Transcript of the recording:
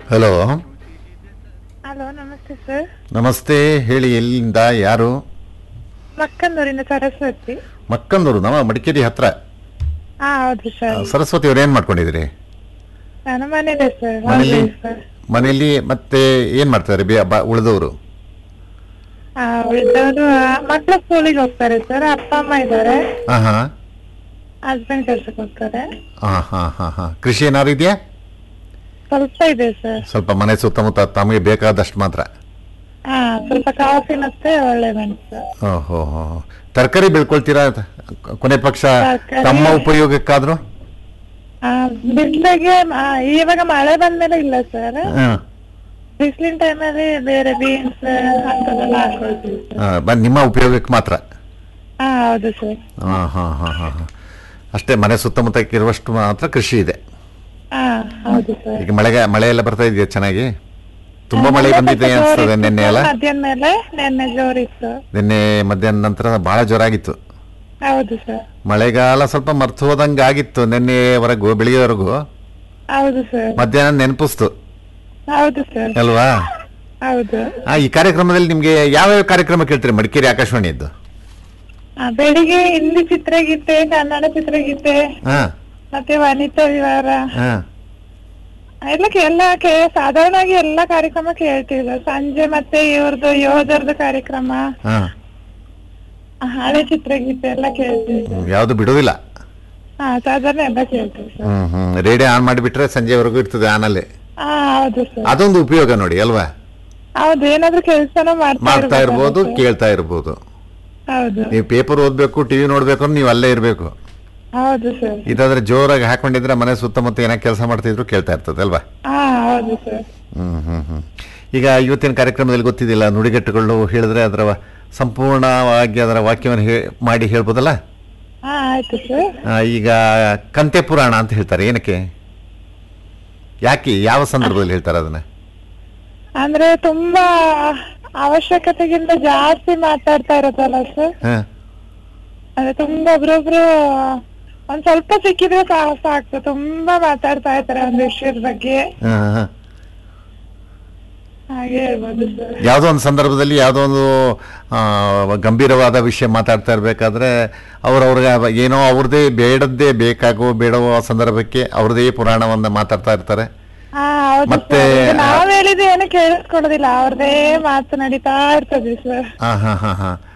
Hello hello ನಮಸ್ತೆ sir ನಮಸ್ತೆ ಹೇಳಿ ಎಲ್ಲಿಂದ ಯಾರು ಮಕ್ಕಂದೂರಿನ ಸರಸ್ವತಿ ಮಕ್ಕಂದೂರು ನಮ್ಮ ಮಡಿಕೇರಿ ಹತ್ರ ಹಾ ಹೌದು ಸರ್ ಸರಸ್ವತಿ ಅವ್ರು ಏನ್ ಮಾಡ್ಕೊಂಡಿದ್ದೀರಿ ನಾನು ಮನೇಲೆ ಸರ್ ಮನೇಲಿ ಹೌದು ಸರ್ ಮನೆಯಲ್ಲಿ ಮತ್ತೆ ಏನ್ ಮಾಡ್ತಾರೆ ಬೇ- ಬ- ಉಳಿದವರು ಹಾ ಉಳಿದವರು ಮಕ್ಕಳ ಸ್ಕೂಲಿಗೆ ಹೋಗ್ತಾರೆ ಸರ್ ಅಪ್ಪ ಅಮ್ಮ ಇದ್ದಾರೆ ಹಾ ಹಾ ಹಸ್ಬೆಂಡ್ ಕೆಲ್ಸಕ್ಕೆ ಹೋಗ್ತಾರೆ ಹಾ ಹಾ ಹಾ ಹಾ ಕೃಷಿ ಏನಾದ್ರು ಇದೆಯಾ ಸ್ವಲ್ಪ ಇದೆ ಸರ್ ಸ್ವಲ್ಪ ಮನೆ ಸುತ್ತಮುತ್ತ ತಮಗೆ ಬೇಕಾದಷ್ಟು ಮಾತ್ರ ಹಾ ಸ್ವಲ್ಪ ಕಾಫಿ ಮತ್ತೆ ಒಳ್ಳೆ ಮೆಣಸು ಓಹೋ ತರಕಾರಿ ಬೆಳ್ಕೊಳ್ತೀರಾ ಕೊನೆ ಪಕ್ಷ ತರ್ಕಾರಿ- ತಮ್ಮ ಉಪಯೋಗಕ್ಕಾದ್ರು ಆ ಬಿಸ್ಲಿಗೆ ಆ, ಇವಾಗ ಮಳೆ ಬಂದ್ಮೇಲೆ ಇಲ್ಲ ಸರ್ ಹಾ ಬಿಸಿಲಿನ ಟೈಮಲ್ಲಿ ಬೇರೆ ಬೀನ್ಸ್ ಅಂತದೆಲ್ಲ ಹಾಕೊಳ್ತೀವಿ ಸರ್ ಹಾ, ಬ- ನಿಮ್ಮ ಉಪಯೋಗಕ್ಕೆ ಮಾತ್ರ ಹಾ ಹೌದು ಸರ್ ಹಾ ಹಾ ಹಾ ಹಾ ಹಾ ಅಷ್ಟೇ ಮನೆ ಸುತ್ತಮುತ್ತಕ್ಕೆ ಇರುವಷ್ಟು ಮಾತ್ರ ಕೃಷಿ ಇದೆ ಹಾ ಹೌದು ಸರ್ ಈಗ ಮಳೆಗೆ ಮಳೆ ಎಲ್ಲ ಬರ್ತಾ ಇದೆಯಾ ಚೆನ್ನಾಗಿ ತುಂಬಾ ಮಳೆ ಬಂದಿದೆ ಅನ್ಸ್ತದೆ ನಿನ್ನೆ ಎಲ್ಲ ಮಧ್ಯಾಹ್ನ ಮೇಲೆ ನಿನ್ನೆ ಜೋರಿತ್ತು ನಿನ್ನೆ ಮಧ್ಯಾಹ್ನ ನಂತರ ಬಹಳ ಜೋರಾಗಿತ್ತು ಹೌದು ಸರ್ ಮಳೆಗಾಲ ಸ್ವಲ್ಪ ಮರ್ತು ಹೋದಂಗೆ ಆಗಿತ್ತು ನಿನ್ನೆವರೆಗೂ ಬೆಳಿಗ್ಗೆವರೆಗೂ ಹೌದು ಸರ್ ಮಧ್ಯಾಹ್ನ ನೆನಪಿಸ್ತು ಹೌದು ಸರ್ ಅಲ್ವಾ ಹೌದು ಆ, ಈ ಕಾರ್ಯಕ್ರಮದಲ್ಲಿ ನಿಮ್ಗೆ ಯಾವ್ಯಾವ ಕಾರ್ಯಕ್ರಮ ಕೇಳ್ತೀರಿ ಮಡಿಕೇರಿ ಆಕಾಶವಾಣಿಯದ್ದು ಆ, ಬೆಳಿಗ್ಗೆ ಹಿಂದಿ ಚಿತ್ರಗೀತೆ ಕನ್ನಡ ಚಿತ್ರಗೀತೆ ಹಾ ಮತ್ತೆ ವನಿತಾ ವಿಹಾರ ಹಾ ಎಲ್ಲ ಕೆ- ಎಲ್ಲ ಕೆ ಸಾಧಾರಣವಾಗಿ ಎಲ್ಲ ಕಾರ್ಯಕ್ರಮ ಕೇಳ್ತೀವಿ ಸರ್. ಸಂಜೆ ಮತ್ತೆ ಇವ್ರದ್ದು ಯೋಧರದ್ದು ಕಾರ್ಯಕ್ರಮ ಹಾ ಆ, ಹಳೆ ಚಿತ್ರಗೀತೆ ಎಲ್ಲ ಕೇಳ್ತೀವಿ ಸರ್. ಯಾವುದು ಬಿಡುವುದಿಲ್ಲ ಹಾ ಸಾಧಾರಣ ಎಲ್ಲ ಕೇಳ್ತೀವಿ ಸರ್ ಹ್ಮ್ ಹ್ಮ್ ರೇಡಿಯೋ ಆನ್ ಮಾಡಿಬಿಟ್ರೆ ಸಂಜೆವರೆಗೂ ಇರ್ತದೆ ಆನಲ್ಲಿ ಹಾ ಹೌದು ಸರ್ ಅದೊಂದು ಉಪಯೋಗ ನೋಡಿ ಅಲ್ವಾ ಹೌದು ಏನಾದ್ರೂ ಕೆಲ್ಸನೂ ಮಾಡ್ತಾ ಮಾಡ್ತಾ ಇರ್ಬೋದು ಸರ್. ಕೇಳ್ತಾ ಇರ್ಬೋದು ಹೌದು ನೀವು ಪೇಪರ್ ಓದ್ಬೇಕು ಟಿವಿ ನೋಡ್ಬೇಕು ಅಂದ್ರೆ ನೀವು ಅಲ್ಲೇ ಇರಬೇಕು ಹೌದು ಸರ್ ಇದಾದ್ರೆ ಜೋರಾಗಿ ಹಾಕೊಂಡಿದ್ರೆ ಮನೆ ಸುತ್ತಮುತ್ತ ಏನೋ ಕೆಲಸ ಮಾಡ್ತಿದ್ರು ಕೇಳ್ತಾ ಇರ್ತದೆ ಅಲ್ವಾ ಹಾ ಹೌದು ಸರ್ ಹ್ಮ್ ಹ್ಮ್ ಹ್ಮ್ ಈಗ ಇವತ್ತಿನ ಕಾರ್ಯಕ್ರಮದಲ್ಲಿ ಗೊತ್ತಿದ್ದಿಲ್ಲ ನುಡಿಗಟ್ಟುಗಳು ಹೇಳಿದ್ರೆ ಅದರ ಸಂಪೂರ್ಣವಾಗಿ ಅದರ ವಾಕ್ಯವನ್ನು ಹೇ ಮಾಡಿ ಹೇಳ್ಬೋದಲ್ಲ ಹಾ ಆಯ್ತು ಸರ್ ಆ, ಈಗ ಕಂತೆ ಪುರಾಣ ಅಂತ ಹೇಳ್ತಾರೆ ಏನಕ್ಕೆ ಯಾಕೆ ಯಾವ ಸಂದರ್ಭದಲ್ಲಿ ಹೇಳ್ತಾರೆ ಅದನ್ನ ಅಂದ್ರೆ ತುಂಬಾ ಅವಶ್ಯಕತೆಗಿಂತ ಜಾಸ್ತಿ ಮಾತಾಡ್ತಾ ಇರತ್ತಲ್ಲ ಸರ್ ಹ ಅಂದ್ರೆ ತುಂಬಾ ಒಬ್ರೊಬ್ರು ಒಂದ್ ಸ್ವಲ್ಪ ಸಿಕ್ಕಿದ್ರೆ ಸಾ- ಸಾಕು ತುಂಬಾ ಮಾತಾಡ್ತಾ ಇರ್ತಾರೆ ಒಂದ್ ವಿಷಯದ ಬಗ್ಗೆ ಹ, ಹ. ಹಾಗೆ ಹೇಳ್ಬೋದು ಸರ್ ಯಾವುದೋ ಒಂದು ಸಂದರ್ಭದಲ್ಲಿ ಯಾವುದೋ ಒಂದು ಆ, ಗಂಭೀರವಾದ ವಿಷಯ ಮಾತಾಡ್ತಾ ಇರಬೇಕಾದ್ರೆ ಅವ್ರವ್ರಿಗೆ ಏನೋ ಅವ್ರದ್ದೇ ಬೇಡದ್ದೇ ಬೇಕಾಗೋ ಬೇಡವೋ ಸಂದರ್ಭಕ್ಕೆ ಅವ್ರದ್ದೇ ಪುರಾಣವನ್ನ ಮಾತಾಡ್ತಾ ಇರ್ತಾರೆ ಹಾ ಹೌದು ಮತ್ತೆ- ಸರ್ ಈಗ ನಾವ್ ಹೇಳಿದ್ದು ಏನು ಕೇಳಿಸ್ಕೊಳ್ಳೋದಿಲ್ಲ ಅವ್ರದೇ ಮಾತು ನಡೀತಾ ಇರ್ತದೆ ಸರ್ ಹಾ ಹಾ ಹಾ ಹಾ